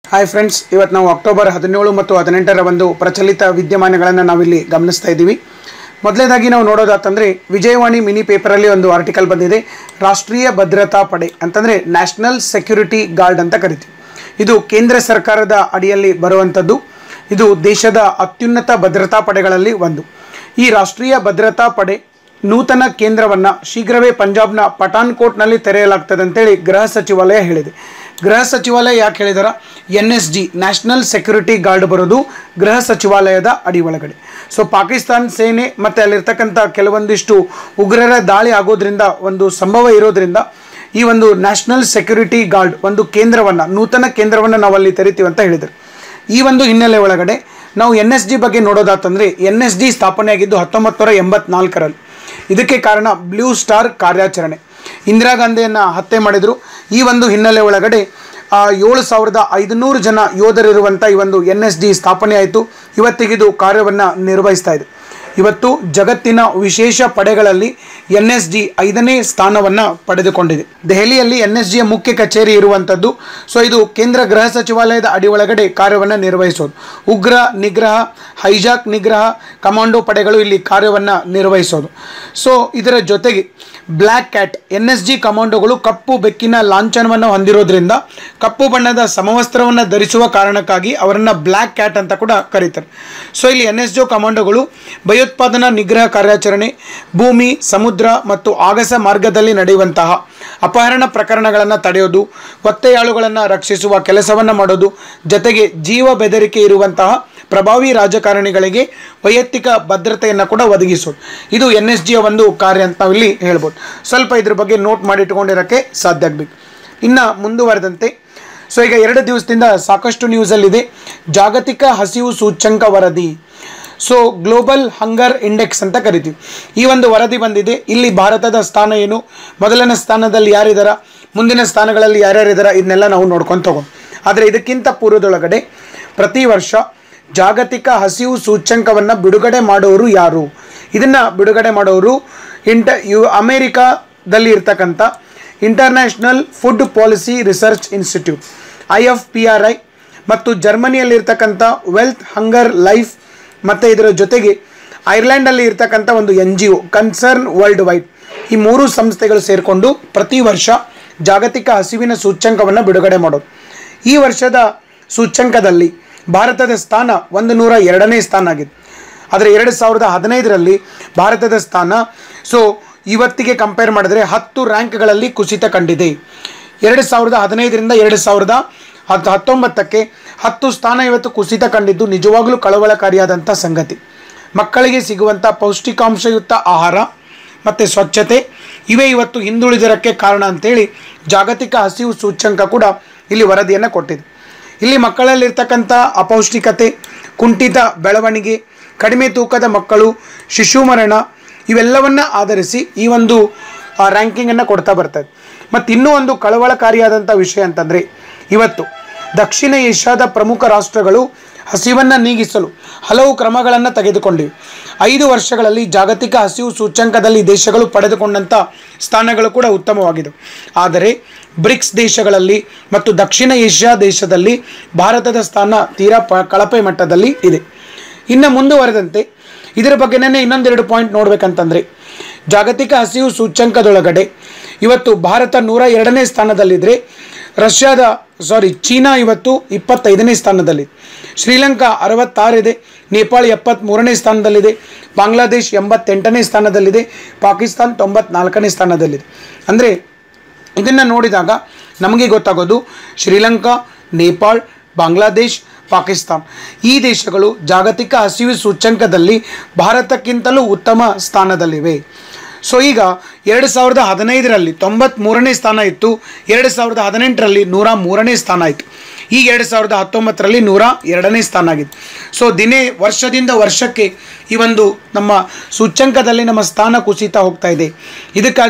hi friends ಇವತ್ತು ನಾವು October ಹದಿನೇಳು ಮತ್ತು ಹದಿನೆಂಟರ ಒಂದು ಪ್ರಚಲಿತ ವಿದ್ಯಮಾನಗಳನ್ನು ನಾವಿಲ್ಲಿ ಗಮನಿಸ್ತಾ ಇದ್ದೀವಿ ಮೊದಲನೇದಾಗಿ ನಾವು ನೋಡೋದಾತಂದರೆ ವಿಜಯವಾಣಿ ಮಿನಿ ಪೇಪರಲ್ಲಿ ಒಂದು ಆರ್ಟಿಕಲ್ ಬಂದಿದೆ ರಾಷ್ಟ್ರೀಯ ಭದ್ರತಾ ಪಡೆ ಅಂತಂದರೆ ನ್ಯಾಷನಲ್ ಸೆಕ್ಯೂರಿಟಿ ಗಾರ್ಡ್ ಅಂತ ಕರಿತೀವಿ ಇದು ಕೇಂದ್ರ ಸರ್ಕಾರದ ಅಡಿಯಲ್ಲಿ ಬರುವಂಥದ್ದು ಇದು ದೇಶದ ಅತ್ಯುನ್ನತ ಭದ್ರತಾ ಪಡೆಗಳಲ್ಲಿ ಒಂದು ಈ ರಾಷ್ಟ್ರೀಯ ಭದ್ರತಾ ಪಡೆ ನೂತನ ಕೇಂದ್ರವನ್ನು ಶೀಘ್ರವೇ ಪಂಜಾಬ್ನ ಪಠಾನ್ಕೋಟ್ನಲ್ಲಿ ತೆರೆಯಲಾಗ್ತದೆ ಅಂತೇಳಿ ಗೃಹ ಸಚಿವಾಲಯ ಹೇಳಿದೆ ಗೃಹ ಸಚಿವಾಲಯ ಯಾಕೆ ಹೇಳಿದಾರ N S G national security guard ಬರೋದು ಗೃಹ ಸಚಿವಾಲಯದ ಅಡಿ ಒಳಗಡೆ ಸೊ ಪಾಕಿಸ್ತಾನ್ ಸೇನೆ ಮತ್ತು ಅಲ್ಲಿರ್ತಕ್ಕಂಥ ಕೆಲವೊಂದಿಷ್ಟು ಉಗ್ರರ ದಾಳಿ ಆಗೋದ್ರಿಂದ ಒಂದು ಸಂಭವ ಇರೋದ್ರಿಂದ ಈ ಒಂದು ನ್ಯಾಷನಲ್ ಸೆಕ್ಯೂರಿಟಿ ಗಾರ್ಡ್ ಒಂದು ಕೇಂದ್ರವನ್ನು ನೂತನ ಕೇಂದ್ರವನ್ನು ನಾವು ಅಲ್ಲಿ ತೆರಿತೀವಿ ಅಂತ ಹೇಳಿದರು ಈ ಒಂದು ಹಿನ್ನೆಲೆ ಒಳಗಡೆ ನಾವು ಎನ್ ಎಸ್ ಜಿ ಬಗ್ಗೆ ನೋಡೋದಾತಂದರೆ ಎನ್ ಎಸ್ ಜಿ ಸ್ಥಾಪನೆಯಾಗಿದ್ದು ಹತ್ತೊಂಬತ್ತು ನೂರ ಎಂಬತ್ನಾಲ್ಕರಲ್ಲಿ ಇದಕ್ಕೆ ಕಾರಣ ಬ್ಲೂ ಸ್ಟಾರ್ ಕಾರ್ಯಾಚರಣೆ ಇಂದಿರಾ ಗಾಂಧಿಯನ್ನು ಹತ್ಯೆ ಮಾಡಿದರು ಈ ಒಂದು ಹಿನ್ನೆಲೆ ಒಳಗಡೆ ಆ, ಏಳು ಸಾವಿರದ ಐದುನೂರು ಜನ ಯೋಧರಿರುವಂಥ ಈ ಒಂದು ಎನ್ ಎಸ್ ಡಿ ಸ್ಥಾಪನೆ ಆಯಿತು ಇವತ್ತಿಗಿದು ಕಾರ್ಯವನ್ನು ನಿರ್ವಹಿಸ್ತಾ ಇದೆ ಇವತ್ತು ಜಗತ್ತಿನ ವಿಶೇಷ ಪಡೆಗಳಲ್ಲಿ ಎನ್ ಎಸ್ ಜಿ ಐದನೇ ಸ್ಥಾನವನ್ನು ಪಡೆದುಕೊಂಡಿದೆ ದೆಹಲಿಯಲ್ಲಿ ಎನ್ ಎಸ್ ಜಿಯ ಮುಖ್ಯ ಕಚೇರಿ ಇರುವಂಥದ್ದು ಸೊ ಇದು ಕೇಂದ್ರ ಗೃಹ ಸಚಿವಾಲಯದ ಅಡಿ ಒಳಗಡೆ ಕಾರ್ಯವನ್ನು ನಿರ್ವಹಿಸೋದು ಉಗ್ರ ನಿಗ್ರಹ ಹೈಜಾಕ್ ನಿಗ್ರಹ ಕಮಾಂಡೋ ಪಡೆಗಳು ಇಲ್ಲಿ ಕಾರ್ಯವನ್ನು ನಿರ್ವಹಿಸೋದು ಸೊ ಇದರ ಜೊತೆಗೆ black cat N S G ಕಮಾಂಡೋಗಳು ಕಪ್ಪು ಬೆಕ್ಕಿನ ಲಾಂಛನವನ್ನು ಹೊಂದಿರೋದ್ರಿಂದ ಕಪ್ಪು ಬಣ್ಣದ ಸಮವಸ್ತ್ರವನ್ನು ಧರಿಸುವ ಕಾರಣಕ್ಕಾಗಿ ಅವರನ್ನು ಬ್ಲ್ಯಾಕ್ ಕ್ಯಾಟ್ ಅಂತ ಕೂಡ ಕರೀತಾರೆ ಸೊ ಇಲ್ಲಿ ಎನ್ ಎಸ್ ಜಿ ಕಮಾಂಡೋಗಳು ಭಯೋತ್ಪಾದನಾ ನಿಗ್ರಹ ಕಾರ್ಯಾಚರಣೆ ಭೂಮಿ ಸಮುದ್ರ ಮತ್ತು ಆಗಸ ಮಾರ್ಗದಲ್ಲಿ ನಡೆಯುವಂತಹ ಅಪಹರಣ ಪ್ರಕರಣಗಳನ್ನು ತಡೆಯೋದು ಒತ್ತೆಯಾಳುಗಳನ್ನು ರಕ್ಷಿಸುವ ಕೆಲಸವನ್ನು ಮಾಡೋದು ಜೊತೆಗೆ ಜೀವ ಬೆದರಿಕೆ ಇರುವಂತಹ ಪ್ರಭಾವಿ ರಾಜಕಾರಣಿಗಳಿಗೆ ವೈಯಕ್ತಿಕ ಭದ್ರತೆಯನ್ನು ಕೂಡ ಒದಗಿಸೋದು ಇದು ಎನ್ ಎಸ್ ಜಿಯ ಒಂದು ಕಾರ್ಯ ಅಂತ ನಾವಿಲ್ಲಿ ಹೇಳ್ಬೋದು ಸ್ವಲ್ಪ ಇದ್ರ ಬಗ್ಗೆ ನೋಟ್ ಮಾಡಿಟ್ಕೊಂಡಿರೋಕ್ಕೆ ಸಾಧ್ಯ ಆಗಬೇಕು ಇನ್ನು ಮುಂದುವರೆದಂತೆ ಸೊ ಈಗ ಎರಡು ದಿವಸದಿಂದ ಸಾಕಷ್ಟು ನ್ಯೂಸಲ್ಲಿದೆ ಜಾಗತಿಕ ಹಸಿವು ಸೂಚ್ಯಂಕ ವರದಿ ಸೊ ಗ್ಲೋಬಲ್ ಹಂಗರ್ ಇಂಡೆಕ್ಸ್ ಅಂತ ಕರಿತೀವಿ ಈ ಒಂದು ವರದಿ ಬಂದಿದೆ ಇಲ್ಲಿ ಭಾರತದ ಸ್ಥಾನ ಏನು ಮೊದಲನೇ ಸ್ಥಾನದಲ್ಲಿ ಯಾರಿದಾರ ಮುಂದಿನ ಸ್ಥಾನಗಳಲ್ಲಿ ಯಾರ್ಯಾರಿದಾರ ಇದನ್ನೆಲ್ಲ ನಾವು ನೋಡ್ಕೊಂಡು ತಗೊಂಡು ಆದರೆ ಇದಕ್ಕಿಂತ ಪೂರ್ವದೊಳಗಡೆ ಪ್ರತಿ ವರ್ಷ ಜಾಗತಿಕ ಹಸಿವು ಸೂಚ್ಯಂಕವನ್ನು ಬಿಡುಗಡೆ ಮಾಡೋರು ಯಾರು ಇದನ್ನು ಬಿಡುಗಡೆ ಮಾಡೋರು ಇಂಟ ಯು ಅಮೇರಿಕಾದಲ್ಲಿ ಇರ್ತಕ್ಕಂಥ international food policy research institute I F P R I ಮತ್ತು ಜರ್ಮನಿಯಲ್ಲಿರ್ತಕ್ಕಂಥ ವೆಲ್ತ್ ಹಂಗರ್ ಲೈಫ್ ಮತ್ತು ಇದರ ಜೊತೆಗೆ ಐರ್ಲೆಂಡಲ್ಲಿ ಇರ್ತಕ್ಕಂಥ ಒಂದು N G O Concern Worldwide ಈ ಮೂರು ಸಂಸ್ಥೆಗಳು ಸೇರಿಕೊಂಡು ಪ್ರತಿ ವರ್ಷ ಜಾಗತಿಕ ಹಸಿವಿನ ಸೂಚ್ಯಂಕವನ್ನು ಬಿಡುಗಡೆ ಮಾಡೋದು ಈ ವರ್ಷದ ಸೂಚ್ಯಂಕದಲ್ಲಿ ಭಾರತದ ಸ್ಥಾನ ಒಂದು ನೂರ ಎರಡನೇ ಸ್ಥಾನ ಆಗಿದೆ ಆದರೆ ಎರಡು ಸಾವಿರದ ಹದಿನೈದರಲ್ಲಿ ಭಾರತದ ಸ್ಥಾನ ಸೊ ಇವತ್ತಿಗೆ ಕಂಪೇರ್ ಮಾಡಿದ್ರೆ ಹತ್ತು ರ್ಯಾಂಕ್ಗಳಲ್ಲಿ ಕುಸಿತ ಕಂಡಿದೆ ಎರಡು ಸಾವಿರದ ಹದಿನೈದರಿಂದ ಎರಡು ಸಾವಿರದ ಹತ್ತು ಹತ್ತೊಂಬತ್ತಕ್ಕೆ ಹತ್ತು ಸ್ಥಾನ ಇವತ್ತು ಕುಸಿತ ಕಂಡಿದ್ದು ನಿಜವಾಗ್ಲೂ ಕಳವಳಕಾರಿಯಾದಂಥ ಸಂಗತಿ ಮಕ್ಕಳಿಗೆ ಸಿಗುವಂಥ ಪೌಷ್ಟಿಕಾಂಶಯುಕ್ತ ಆಹಾರ ಮತ್ತು ಸ್ವಚ್ಛತೆ ಇವೇ ಇವತ್ತು ಹಿಂದುಳಿದಿರೋಕ್ಕೆ ಕಾರಣ ಅಂತೇಳಿ ಜಾಗತಿಕ ಹಸಿವು ಸೂಚ್ಯಂಕ ಕೂಡ ಇಲ್ಲಿ ವರದಿಯನ್ನು ಕೊಟ್ಟಿದೆ ಇಲ್ಲಿ ಮಕ್ಕಳಲ್ಲಿರ್ತಕ್ಕಂಥ ಅಪೌಷ್ಟಿಕತೆ ಕುಂಠಿತ ಬೆಳವಣಿಗೆ ಕಡಿಮೆ ತೂಕದ ಮಕ್ಕಳು ಶಿಶು ಮರಣ ಇವೆಲ್ಲವನ್ನ ಆಧರಿಸಿ ಈ ಒಂದು ರ್ಯಾಂಕಿಂಗನ್ನು ಕೊಡ್ತಾ ಬರ್ತದೆ ಮತ್ತು ಇನ್ನೂ ಒಂದು ಕಳವಳಕಾರಿಯಾದಂಥ ವಿಷಯ ಅಂತಂದರೆ ಇವತ್ತು ದಕ್ಷಿಣ ಏಷ್ಯಾದ ಪ್ರಮುಖ ರಾಷ್ಟ್ರಗಳು ಹಸಿವನ್ನು ನೀಗಿಸಲು ಹಲವು ಕ್ರಮಗಳನ್ನು ತೆಗೆದುಕೊಂಡಿವೆ ಐದು ವರ್ಷಗಳಲ್ಲಿ ಜಾಗತಿಕ ಹಸಿವು ಸೂಚ್ಯಂಕದಲ್ಲಿ ದೇಶಗಳು ಪಡೆದುಕೊಂಡಂಥ ಸ್ಥಾನಗಳು ಕೂಡ ಉತ್ತಮವಾಗಿದೆ ಆದರೆ ಬ್ರಿಕ್ಸ್ ದೇಶಗಳಲ್ಲಿ ಮತ್ತು ದಕ್ಷಿಣ ಏಷ್ಯಾ ದೇಶದಲ್ಲಿ ಭಾರತದ ಸ್ಥಾನ ತೀರಾ ಪ ಕಳಪೆ ಮಟ್ಟದಲ್ಲಿ ಇದೆ ಇನ್ನು ಮುಂದುವರೆದಂತೆ ಇದರ ಬಗ್ಗೆನೇ ಇನ್ನೊಂದೆರಡು ಪಾಯಿಂಟ್ ನೋಡ್ಬೇಕಂತಂದರೆ ಜಾಗತಿಕ ಹಸಿವು ಸೂಚ್ಯಂಕದೊಳಗಡೆ ಇವತ್ತು ಭಾರತ ನೂರ ಎರಡನೇ ಸ್ಥಾನದಲ್ಲಿದ್ದರೆ ರಷ್ಯಾದ ಸಾರಿ ಚೀನಾ ಇವತ್ತು ಇಪ್ಪತ್ತೈದನೇ ಸ್ಥಾನದಲ್ಲಿದೆ ಶ್ರೀಲಂಕಾ ಅರವತ್ತಾರಿದೆ ನೇಪಾಳ ಎಪ್ಪತ್ತ್ಮೂರನೇ ಸ್ಥಾನದಲ್ಲಿದೆ ಬಾಂಗ್ಲಾದೇಶ್ ಎಂಬತ್ತೆಂಟನೇ ಸ್ಥಾನದಲ್ಲಿದೆ ಪಾಕಿಸ್ತಾನ್ ತೊಂಬತ್ನಾಲ್ಕನೇ ಸ್ಥಾನದಲ್ಲಿದೆ ಅಂದರೆ ಇದನ್ನು ನೋಡಿದಾಗ ನಮಗೆ ಗೊತ್ತಾಗೋದು ಶ್ರೀಲಂಕಾ ನೇಪಾಳ್ ಬಾಂಗ್ಲಾದೇಶ್ ಪಾಕಿಸ್ತಾನ್ ಈ ದೇಶಗಳು ಜಾಗತಿಕ ಹಸಿವು ಸೂಚ್ಯಂಕದಲ್ಲಿ ಭಾರತಕ್ಕಿಂತಲೂ ಉತ್ತಮ ಸ್ಥಾನದಲ್ಲಿವೆ ಸೊ ಈಗ ಎರಡು ಸಾವಿರದ ಹದಿನೈದರಲ್ಲಿ ತೊಂಬತ್ತ್ಮೂರನೇ ಸ್ಥಾನ ಇತ್ತು ಎರಡು ಸಾವಿರದ ಹದಿನೆಂಟರಲ್ಲಿ ನೂರ ಮೂರನೇ ಸ್ಥಾನ ಆಯಿತು ಈಗ ಎರಡು ಸಾವಿರದ ಹತ್ತೊಂಬತ್ತರಲ್ಲಿ ನೂರ ಎರಡನೇ ಸ್ಥಾನ ಆಗಿದೆ ಸೊ ದಿನೇ ವರ್ಷದಿಂದ ವರ್ಷಕ್ಕೆ ಈ ಒಂದು ನಮ್ಮ ಸೂಚ್ಯಂಕದಲ್ಲಿ ನಮ್ಮ ಸ್ಥಾನ ಕುಸಿತಾ ಹೋಗ್ತಾ ಇದೆ ಇದಕ್ಕಾಗಿ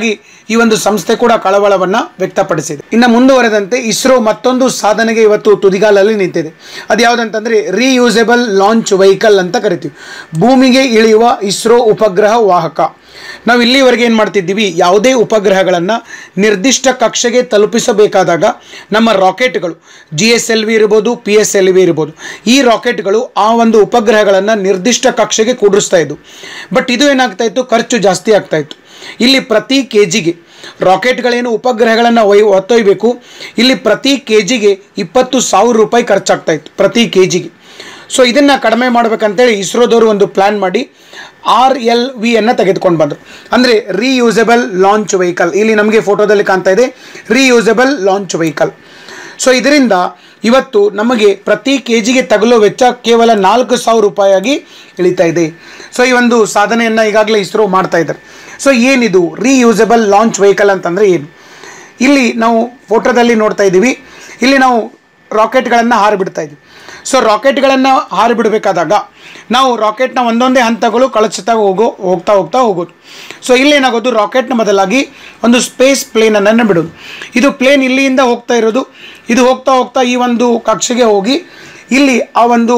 ಈ ಒಂದು ಸಂಸ್ಥೆ ಕೂಡ ಕಳವಳವನ್ನ ವ್ಯಕ್ತಪಡಿಸಿದೆ ಇನ್ನು ಮುಂದುವರೆದಂತೆ ಇಸ್ರೋ ಮತ್ತೊಂದು ಸಾಧನೆಗೆ ಇವತ್ತು ತುದಿಗಾಲಲ್ಲಿ ನಿಂತಿದೆ ಅದು ಯಾವುದಂತಂದ್ರೆ ರೀಯೂಸೆಬಲ್ ಲಾಂಚ್ ವೆಹಿಕಲ್ ಅಂತ ಕರಿತೀವಿ ಭೂಮಿಗೆ ಇಳಿಯುವ ಇಸ್ರೋ ಉಪಗ್ರಹ ವಾಹಕ ನಾವು ಇಲ್ಲಿವರೆಗೆ ಏನು ಮಾಡ್ತಿದ್ದೀವಿ ಯಾವುದೇ ಉಪಗ್ರಹಗಳನ್ನು ನಿರ್ದಿಷ್ಟ ಕಕ್ಷೆಗೆ ತಲುಪಿಸಬೇಕಾದಾಗ ನಮ್ಮ ರಾಕೆಟ್ಗಳು ಜಿ ಎಸ್ ಎಲ್ ವಿ ಇರ್ಬೋದು ಪಿ ಎಸ್ ಎಲ್ ವಿ ಇರ್ಬೋದು ಈ ರಾಕೆಟ್ಗಳು ಆ ಒಂದು ಉಪಗ್ರಹಗಳನ್ನು ನಿರ್ದಿಷ್ಟ ಕಕ್ಷೆಗೆ ಕೂಡಿಸ್ತಾ ಇದ್ವು ಬಟ್ ಇದು ಏನಾಗ್ತಾ ಇತ್ತು ಖರ್ಚು ಜಾಸ್ತಿ ಆಗ್ತಾ ಇತ್ತು ಇಲ್ಲಿ ಪ್ರತಿ ಕೆ ಜಿಗೆ ರಾಕೆಟ್ಗಳೇನು ಉಪಗ್ರಹಗಳನ್ನು ಒಯ್ ಹೊತ್ತೊಯ್ಬೇಕು ಇಲ್ಲಿ ಪ್ರತಿ ಕೆ ಜಿಗೆ ಇಪ್ಪತ್ತು ಸಾವಿರ ರೂಪಾಯಿ ಖರ್ಚಾಗ್ತಾ ಇತ್ತು ಪ್ರತಿ ಕೆ ಜಿಗೆ ಸೊ ಇದನ್ನು ಕಡಿಮೆ ಮಾಡ್ಬೇಕಂತೇಳಿ ಇಸ್ರೋದವರು ಒಂದು ಪ್ಲ್ಯಾನ್ ಮಾಡಿ ಆರ್ ಎಲ್ ವಿ ಅನ್ನು ತೆಗೆದುಕೊಂಡು ಬಂದರು ಅಂದರೆ ರೀಯೂಸೆಬಲ್ ಲಾಂಚ್ ವೆಹಿಕಲ್ ಇಲ್ಲಿ ನಮಗೆ ಫೋಟೋದಲ್ಲಿ ಕಾಣ್ತಾ ಇದೆ ರೀಯೂಸೆಬಲ್ ಲಾಂಚ್ ವೆಹಿಕಲ್ ಸೊ ಇದರಿಂದ ಇವತ್ತು ನಮಗೆ ಪ್ರತಿ ಕೆ ಜಿಗೆ ತಗಲೋ ವೆಚ್ಚ ಕೇವಲ ನಾಲ್ಕು ಸಾವಿರ ರೂಪಾಯಿಯಾಗಿ ಇಳಿತಾ ಇದೆ ಸೊ ಈ ಒಂದು ಸಾಧನೆಯನ್ನು ಈಗಾಗಲೇ ಇಸ್ರೋ ಮಾಡ್ತಾ ಇದ್ದಾರೆ ಸೊ ಏನಿದು ರೀಯೂಸೆಬಲ್ ಲಾಂಚ್ ವೆಹಿಕಲ್ ಅಂತಂದರೆ ಏನು ಇಲ್ಲಿ ನಾವು ಫೋಟೋದಲ್ಲಿ ನೋಡ್ತಾ ಇದ್ದೀವಿ ಇಲ್ಲಿ ನಾವು ರಾಕೆಟ್ಗಳನ್ನು ಹಾರಿಬಿಡ್ತಾ ಇದ್ದೀವಿ ಸೊ ರಾಕೆಟ್ಗಳನ್ನು ಹಾರಿಬಿಡಬೇಕಾದಾಗ ನಾವು ರಾಕೆಟ್ನ ಒಂದೊಂದೇ ಹಂತಗಳು ಕಳಚುತ್ತಾ ಹೋಗೋ ಹೋಗ್ತಾ ಹೋಗ್ತಾ ಹೋಗೋದು ಸೊ ಇಲ್ಲೇನಾಗೋದು ರಾಕೆಟ್ನ ಬದಲಾಗಿ ಒಂದು ಸ್ಪೇಸ್ ಪ್ಲೇನನ್ನು ಬಿಡೋದು ಇದು ಪ್ಲೇನ್ ಇಲ್ಲಿಂದ ಹೋಗ್ತಾ ಇರೋದು ಇದು ಹೋಗ್ತಾ ಹೋಗ್ತಾ ಈ ಒಂದು ಕಕ್ಷೆಗೆ ಹೋಗಿ ಇಲ್ಲಿ ಆ ಒಂದು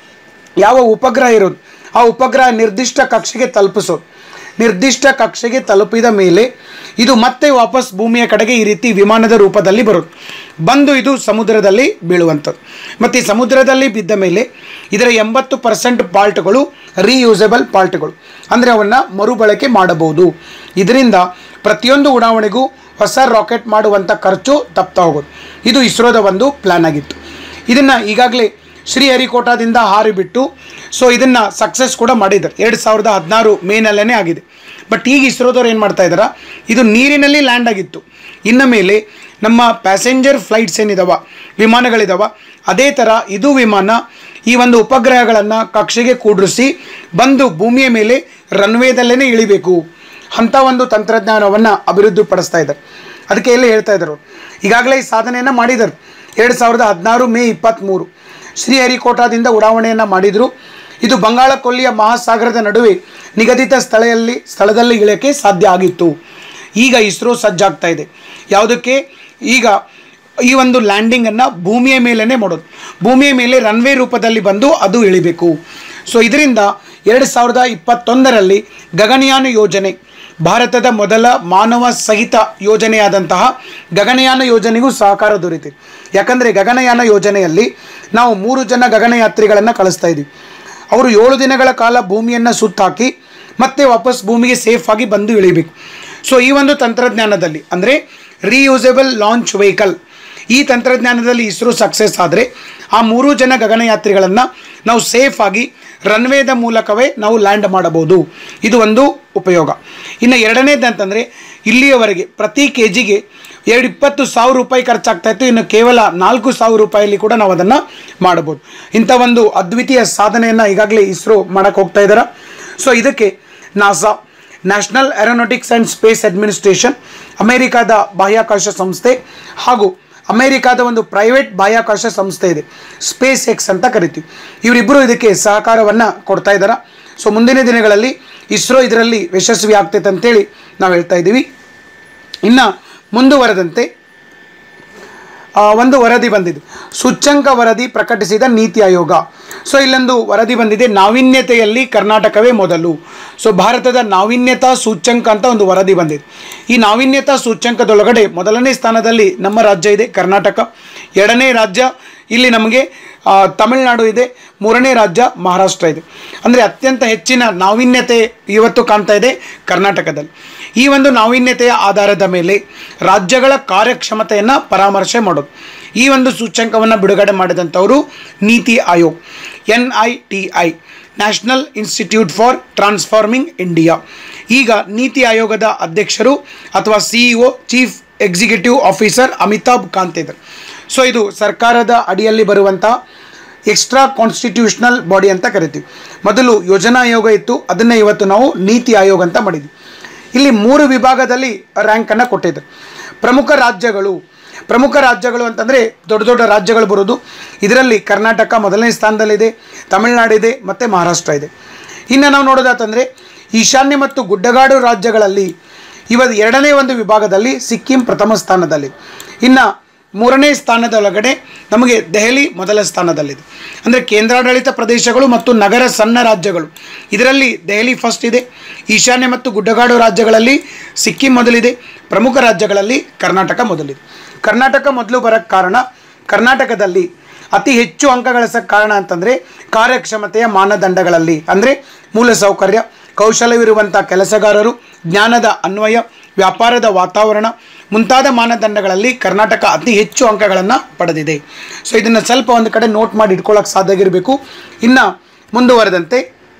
ಯಾವ ಉಪಗ್ರಹ ಇರೋದು ಆ ಉಪಗ್ರಹ ನಿರ್ದಿಷ್ಟ ಕಕ್ಷೆಗೆ ತಲುಪಿಸೋದು ನಿರ್ದಿಷ್ಟ ಕಕ್ಷೆಗೆ ತಲುಪಿದ ಮೇಲೆ ಇದು ಮತ್ತೆ ವಾಪಸ್ ಭೂಮಿಯ ಕಡೆಗೆ ಈ ರೀತಿ ವಿಮಾನದ ರೂಪದಲ್ಲಿ ಬರೋದು ಬಂದು ಇದು ಸಮುದ್ರದಲ್ಲಿ ಬೀಳುವಂಥದ್ದು ಮತ್ತು ಈ ಸಮುದ್ರದಲ್ಲಿ ಬಿದ್ದ ಮೇಲೆ ಇದರ ಎಂಬತ್ತು ಪರ್ಸೆಂಟ್ ಪಾಲ್ಟ್ಗಳು ರೀಯೂಸೆಬಲ್ ಪಾಲ್ಟ್ಗಳು ಅಂದರೆ ಅವನ್ನು ಮರುಬಳಕೆ ಮಾಡಬಹುದು ಇದರಿಂದ ಪ್ರತಿಯೊಂದು ಉಡಾವಣೆಗೂ ಹೊಸ ರಾಕೆಟ್ ಮಾಡುವಂಥ ಖರ್ಚು ತಪ್ತಾ ಹೋಗೋದು ಇದು ಇಸ್ರೋದ ಒಂದು ಪ್ಲ್ಯಾನ್ ಆಗಿತ್ತು ಇದನ್ನು ಈಗಾಗಲೇ ಶ್ರೀಹರಿಕೋಟಾದಿಂದ ಹಾರಿಬಿಟ್ಟು ಸೊ ಇದನ್ನು ಸಕ್ಸಸ್ ಕೂಡ ಮಾಡಿದ್ದಾರೆ ಎರಡು ಸಾವಿರದ ಹದಿನಾರು ಮೇನಲ್ಲೇ ಆಗಿದೆ ಬಟ್ ಈಗ ಇಸ್ರೋದವ್ರು ಏನು ಮಾಡ್ತಾ ಇದ್ದಾರೆ ಇದು ನೀರಿನಲ್ಲಿ ಲ್ಯಾಂಡ್ ಆಗಿತ್ತು ಇನ್ನು ಮೇಲೆ ನಮ್ಮ ಪ್ಯಾಸೆಂಜರ್ ಫ್ಲೈಟ್ಸ್ ಏನಿದಾವ ವಿಮಾನಗಳಿದಾವ ಅದೇ ಥರ ಇದು ವಿಮಾನ ಈ ಒಂದು ಉಪಗ್ರಹಗಳನ್ನು ಕಕ್ಷೆಗೆ ಕೂಡಿಸಿ ಬಂದು ಭೂಮಿಯ ಮೇಲೆ ರನ್ವೇದಲ್ಲೇ ಇಳಿಬೇಕು ಅಂಥ ಒಂದು ತಂತ್ರಜ್ಞಾನವನ್ನು ಅಭಿವೃದ್ಧಿಪಡಿಸ್ತಾ ಇದ್ದಾರೆ ಅದಕ್ಕೆ ಎಲ್ಲಿ ಹೇಳ್ತಾ ಇದ್ದಾರೆ ಈಗಾಗಲೇ ಈ ಸಾಧನೆಯನ್ನು ಮಾಡಿದರು ಎರಡು ಸಾವಿರದ ಹದಿನಾರು ಮೇ ಇಪ್ಪತ್ತ್ಮೂರು ಶ್ರೀಹರಿಕೋಟಾದಿಂದ ಉಡಾವಣೆಯನ್ನು ಮಾಡಿದರು ಇದು ಬಂಗಾಳ ಕೊಲ್ಲಿಯ ಮಹಾಸಾಗರದ ನಡುವೆ ನಿಗದಿತ ಸ್ಥಳದಲ್ಲಿ ಸ್ಥಳದಲ್ಲಿ ಇಳಿಯೋಕ್ಕೆ ಸಾಧ್ಯ ಆಗಿತ್ತು ಈಗ ಇಸ್ರೋ ಸಜ್ಜಾಗ್ತಾ ಇದೆ ಯಾವುದಕ್ಕೆ ಈಗ ಈ ಒಂದು ಲ್ಯಾಂಡಿಂಗನ್ನು ಭೂಮಿಯ ಮೇಲೇ ಮಾಡೋದು ಭೂಮಿಯ ಮೇಲೆ ರನ್ವೇ ರೂಪದಲ್ಲಿ ಬಂದು ಅದು ಇಳಿಬೇಕು ಸೊ ಇದರಿಂದ ಎರಡು ಸಾವಿರದ ಇಪ್ಪತ್ತೊಂದರಲ್ಲಿ ಗಗನಯಾನ ಯೋಜನೆ ಭಾರತದ ಮೊದಲ ಮಾನವ ಸಹಿತ ಯೋಜನೆಯಾದಂತಹ ಗಗನಯಾನ ಯೋಜನೆಗೂ ಸಹಕಾರ ದೊರೀತಿದೆ ಯಾಕಂದರೆ ಗಗನಯಾನ ಯೋಜನೆಯಲ್ಲಿ ನಾವು ಮೂರು ಜನ ಗಗನಯಾತ್ರಿಗಳನ್ನು ಕಳಿಸ್ತಾ ಇದ್ದೀವಿ ಅವರು ಏಳು ದಿನಗಳ ಕಾಲ ಭೂಮಿಯನ್ನು ಸುತ್ತಾಕಿ ಮತ್ತೆ ವಾಪಸ್ ಭೂಮಿಗೆ ಸೇಫ್ ಆಗಿ ಬಂದು ಇಳಿಬೇಕು ಸೊ ಈ ಒಂದು ತಂತ್ರಜ್ಞಾನದಲ್ಲಿ ಅಂದರೆ ರೀಯೂಸೆಬಲ್ ಲಾಂಚ್ ವೆಹಿಕಲ್ ಈ ತಂತ್ರಜ್ಞಾನದಲ್ಲಿ ಇಸ್ರೋ ಸಕ್ಸಸ್ ಆದರೆ ಆ ಮೂರು ಜನ ಗಗನಯಾತ್ರಿಗಳನ್ನು ನಾವು ಸೇಫ್ ಆಗಿ ರನ್ವೇದ ಮೂಲಕವೇ ನಾವು ಲ್ಯಾಂಡ್ ಮಾಡಬಹುದು ಇದು ಒಂದು ಉಪಯೋಗ ಇನ್ನು ಎರಡನೇದಂತಂದರೆ ಇಲ್ಲಿಯವರೆಗೆ ಪ್ರತಿ ಕೆ ಜಿಗೆ ಎರಡು ಇಪ್ಪತ್ತು ಸಾವಿರ ರೂಪಾಯಿ ಖರ್ಚಾಗ್ತಾ ಇತ್ತು ಇನ್ನು ಕೇವಲ ನಾಲ್ಕು ಸಾವಿರ ರೂಪಾಯಲ್ಲಿ ಕೂಡ ನಾವು ಅದನ್ನು ಮಾಡಬಹುದು ಇಂಥ ಒಂದು ಅದ್ವಿತೀಯ ಸಾಧನೆಯನ್ನು ಈಗಾಗಲೇ ಇಸ್ರೋ ಮಾಡಕ್ಕೆ ಹೋಗ್ತಾ ಇದ್ದಾರೆ ಸೊ ಇದಕ್ಕೆ NASA National Aeronautics and Space Administration ಅಮೆರಿಕಾದ ಬಾಹ್ಯಾಕಾಶ ಸಂಸ್ಥೆ ಹಾಗೂ ಅಮೆರಿಕಾದ ಒಂದು ಪ್ರೈವೇಟ್ ಬಾಹ್ಯಾಕಾಶ ಸಂಸ್ಥೆ ಇದೆ ಸ್ಪೇಸ್ ಎಕ್ಸ್ ಅಂತ ಕರಿತೀವಿ ಇವರಿಬ್ಬರು ಇದಕ್ಕೆ ಸಹಕಾರವನ್ನು ಕೊಡ್ತಾ ಇದ್ದಾರೆ ಸೊ ಮುಂದಿನ ದಿನಗಳಲ್ಲಿ ಇಸ್ರೋ ಇದರಲ್ಲಿ ಯಶಸ್ವಿ ಆಗ್ತೈತೆ ಅಂತೇಳಿ ನಾವು ಹೇಳ್ತಾ ಇದ್ದೀವಿ ಇನ್ನು ಮುಂದುವರೆದಂತೆ ಆ, ಒಂದು ವರದಿ ಬಂದಿದೆ ಸೂಚ್ಯಂಕ ವರದಿ ಪ್ರಕಟಿಸಿದ ನೀತಿ ಆಯೋಗ ಸೊ ಇಲ್ಲೊಂದು ವರದಿ ಬಂದಿದೆ ನಾವೀನ್ಯತೆಯಲ್ಲಿ ಕರ್ನಾಟಕವೇ ಮೊದಲು ಸೊ ಭಾರತದ ನಾವೀನ್ಯತಾ ಸೂಚ್ಯಂಕ ಅಂತ ಒಂದು ವರದಿ ಬಂದಿದೆ ಈ ನಾವೀನ್ಯತಾ ಸೂಚ್ಯಂಕದೊಳಗಡೆ ಮೊದಲನೇ ಸ್ಥಾನದಲ್ಲಿ ನಮ್ಮ ರಾಜ್ಯ ಇದೆ ಕರ್ನಾಟಕ ಎರಡನೇ ರಾಜ್ಯ ಇಲ್ಲಿ ನಮಗೆ ಆ, ತಮಿಳುನಾಡು ಇದೆ ಮೂರನೇ ರಾಜ್ಯ ಮಹಾರಾಷ್ಟ್ರ ಇದೆ ಅಂದರೆ ಅತ್ಯಂತ ಹೆಚ್ಚಿನ ನಾವೀನ್ಯತೆ ಇವತ್ತು ಕಾಣ್ತಾ ಇದೆ ಕರ್ನಾಟಕದಲ್ಲಿ ಈ ಒಂದು ನಾವೀನ್ಯತೆಯ ಆಧಾರದ ಮೇಲೆ ರಾಜ್ಯಗಳ ಕಾರ್ಯಕ್ಷಮತೆಯನ್ನು ಪರಾಮರ್ಶೆ ಮಾಡೋದು ಈ ಒಂದು ಸೂಚ್ಯಂಕವನ್ನು ಬಿಡುಗಡೆ ಮಾಡಿದಂಥವರು Niti Aayog N I T I National Institute for Transforming India ಈಗ ನೀತಿ ಆಯೋಗದ ಅಧ್ಯಕ್ಷರು ಅಥವಾ CEO Chief Executive Officer Amitabh Kant ಇದ್ದಾರೆ ಸೊ ಇದು ಸರ್ಕಾರದ ಅಡಿಯಲ್ಲಿ ಬರುವಂಥ ಎಕ್ಸ್ಟ್ರಾ ಕಾನ್ಸ್ಟಿಟ್ಯೂಷನಲ್ ಬಾಡಿ ಅಂತ ಕರಿತೀವಿ ಮೊದಲು ಯೋಜನಾ ಆಯೋಗ ಇತ್ತು ಅದನ್ನೇ ಇವತ್ತು ನಾವು ನೀತಿ ಆಯೋಗ ಅಂತ ಮಾಡಿದ್ವಿ ಇಲ್ಲಿ ಮೂರು ವಿಭಾಗದಲ್ಲಿ ರ್ಯಾಂಕನ್ನು ಕೊಟ್ಟಿದ್ದಾರೆ ಪ್ರಮುಖ ರಾಜ್ಯಗಳು ಪ್ರಮುಖ ರಾಜ್ಯಗಳು ಅಂತಂದರೆ ದೊಡ್ಡ ದೊಡ್ಡ ರಾಜ್ಯಗಳು ಬರೋದು ಇದರಲ್ಲಿ ಕರ್ನಾಟಕ ಮೊದಲನೇ ಸ್ಥಾನದಲ್ಲಿದೆ ತಮಿಳುನಾಡಿದೆ ಮತ್ತು ಮಹಾರಾಷ್ಟ್ರ ಇದೆ ಇನ್ನು ನಾವು ನೋಡೋದಾತಂದರೆ ಈಶಾನ್ಯ ಮತ್ತು ಗುಡ್ಡಗಾಡು ರಾಜ್ಯಗಳಲ್ಲಿ ಇವತ್ತು ಎರಡನೇ ಒಂದು ವಿಭಾಗದಲ್ಲಿ ಸಿಕ್ಕಿಂ ಪ್ರಥಮ ಸ್ಥಾನದಲ್ಲಿದೆ ಇನ್ನು ಮೂರನೇ ಸ್ಥಾನದೊಳಗಡೆ ನಮಗೆ ದೆಹಲಿ ಮೊದಲ ಸ್ಥಾನದಲ್ಲಿದೆ ಅಂದರೆ ಕೇಂದ್ರಾಡಳಿತ ಪ್ರದೇಶಗಳು ಮತ್ತು ನಗರ ಸಣ್ಣ ರಾಜ್ಯಗಳು ಇದರಲ್ಲಿ ದೆಹಲಿ ಫಸ್ಟ್ ಇದೆ ಈಶಾನ್ಯ ಮತ್ತು ಗುಡ್ಡಗಾಡು ರಾಜ್ಯಗಳಲ್ಲಿ ಸಿಕ್ಕಿಂ ಮೊದಲಿದೆ ಪ್ರಮುಖ ರಾಜ್ಯಗಳಲ್ಲಿ ಕರ್ನಾಟಕ ಮೊದಲಿದೆ ಕರ್ನಾಟಕ ಮೊದಲು ಬರೋಕ್ಕೆ ಕಾರಣ ಕರ್ನಾಟಕದಲ್ಲಿ ಅತಿ ಹೆಚ್ಚು ಅಂಕ ಗಳಿಸೋಕ್ಕೆ ಕಾರಣ ಅಂತಂದರೆ ಕಾರ್ಯಕ್ಷಮತೆಯ ಮಾನದಂಡಗಳಲ್ಲಿ ಅಂದರೆ ಮೂಲಸೌಕರ್ಯ ಕೌಶಲ್ಯವಿರುವಂಥ ಕೆಲಸಗಾರರು ಜ್ಞಾನದ ಅನ್ವಯ ವ್ಯಾಪಾರದ ವಾತಾವರಣ ಮುಂತಾದ ಮಾನದಂಡಗಳಲ್ಲಿ ಕರ್ನಾಟಕ ಅತಿ ಹೆಚ್ಚು ಅಂಕಗಳನ್ನು ಪಡೆದಿದೆ ಸೊ ಇದನ್ನು ಸ್ವಲ್ಪ ಒಂದು ಕಡೆ ನೋಟ್ ಮಾಡಿ ಇಟ್ಕೊಳ್ಳೋಕೆ ಸಾಧ್ಯ ಆಗಿರಬೇಕು ಇನ್ನು ಮುಂದುವರೆದಂತೆ